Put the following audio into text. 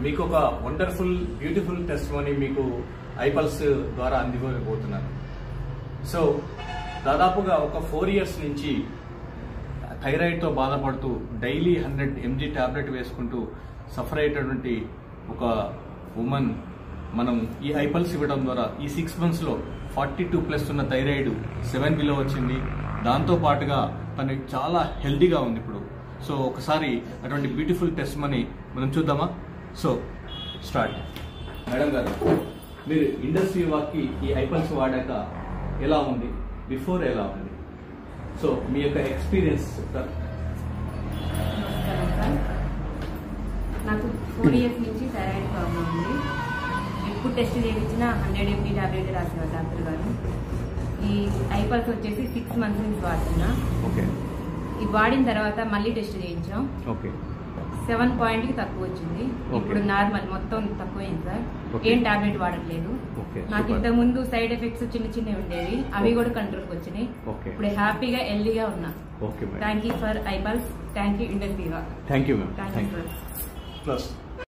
మీకు ఒక wonderful beautiful test money మీకు ఐపల్స్ ద్వారా అందివ్వబోతున్నాను సో దాదాపుగా ఒక ఫోర్ ఇయర్స్ నుంచి థైరాయిడ్తో బాధపడుతూ డైలీ హండ్రెడ్ ఎంజీ టాబ్లెట్ వేసుకుంటూ సఫర్ అయ్యేటటువంటి ఒక ఉమెన్ మనం ఈ ఐపల్స్ ఇవ్వడం ద్వారా ఈ సిక్స్ మంత్స్లో ఫార్టీ టూ ప్లస్ ఉన్న థైరాయిడ్ సెవెన్ బిలో వచ్చింది దాంతో పాటుగా తను చాలా హెల్దీగా ఉంది ఇప్పుడు సో ఒకసారి అటువంటి బ్యూటిఫుల్ టెస్ట్ మనీ మనం చూద్దామా సో స్టార్ట్ మేడం గారు మీరు ఇండస్ట్రీ వాక్కి ఈ ఐపల్స్ వాడాక ఎలా ఉంది బిఫోర్ ఎలా ఉంది సో మీ యొక్క ఎక్స్పీరియన్స్ చెప్తారు నమస్కారం సార్ నాకు ఫోర్ ఇయర్స్ నుంచి థైరాయిడ్ ప్రాబ్లం ఉంది ఎప్పుడు టెస్ట్ చేయించినా హండ్రెడ్ ఎంపీ టాబ్లెట్ రాసిన డాక్టర్ గారు ఈ ఐపల్స్ వచ్చేసి సిక్స్ మంత్స్ నుంచి వాడుతున్నా ఓకే ఇది వాడిన తర్వాత మళ్ళీ టెస్ట్ చేయించాం ఓకే సెవెన్ పాయింట్ కి తక్కువ వచ్చింది Okay. ఇప్పుడు నార్మల్ మొత్తం తక్కువైంది సార్ Okay. ఏం టాబ్లెట్ వాడట్లేదు ఓకే నాకు ఇంతకు ముందు సైడ్ ఎఫెక్ట్స్ చిన్న చిన్నవి ఉండేవి అవి Okay. కూడా కంట్రోల్కి వచ్చినాయి ఓకే ఇప్పుడు హ్యాపీగా హెల్దీగా ఉన్నా okay madam thank you for iPulse thank you ఇండస్ట్రీగా thank you ma'am thank you sir plus